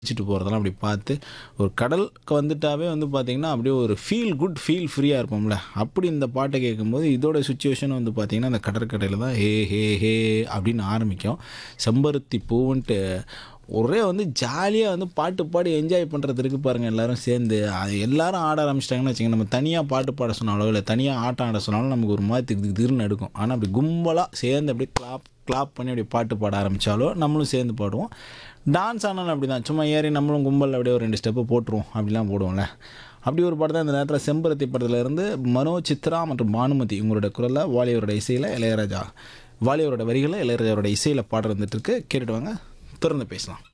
வச்சுட்டு போகிறதெல்லாம் அப்படி பார்த்து ஒரு கடலுக்கு வந்துட்டாவே வந்து பார்த்திங்கன்னா அப்படியே ஒரு ஃபீல் குட் ஃபீல் ஃப்ரீயாக இருப்போம்ல அப்படி இந்த பாட்டை கேட்கும்போது இதோட சுச்சுவேஷன் வந்து பார்த்திங்கன்னா அந்த கடற்கரையில் தான் ஹே ஹே ஹே அப்படின்னு ஆரம்பிக்கும் செம்பருத்தி பூவுன்ட்டு ஒரே வந்து ஜாலியாக வந்து பாட்டு பாடி என்ஜாய் பண்ணுறது இருக்கு பாருங்கள் எல்லாரும் சேர்ந்து அது எல்லாரும் ஆட ஆரம்பிச்சிட்டாங்கன்னு வச்சுங்க நம்ம தனியாக பாட்டு பாட சொன்னாலோ இல்லை தனியாக ஆட்டம் ஆட சொன்னாலும் நமக்கு ஒரு மாதிரி திக்கு திருன்னு எடுக்கும் ஆனால் அப்படி கும்பலாக சேர்ந்து அப்படியே கிளாப் கிளாப் பண்ணி அப்படியே பாட்டு பாட ஆரம்பித்தாலோ நம்மளும் சேர்ந்து பாடுவோம் டான்ஸ் ஆனாலும் அப்படி தான் சும்மா ஏறி நம்மளும் கும்பலில் அப்படியே ஒரு ரெண்டு ஸ்டெப்பு போட்டுருவோம் அப்படிலாம் போடுவோம்ல அப்படி ஒரு படம் தான் இந்த நேரத்தில் செம்பருத்தி படத்தில் இருந்து மனோ சித்ரா மற்றும் பானுமதி உங்களோட குரலில் வாலியவரோட இசையில் இளையராஜா வாலியவரோட வரிகளில் இளையராஜாவோட இசையில் பாடுற வந்துட்டு இருக்கு கேட்டுட்டு வாங்க திறந்து பேசலாம்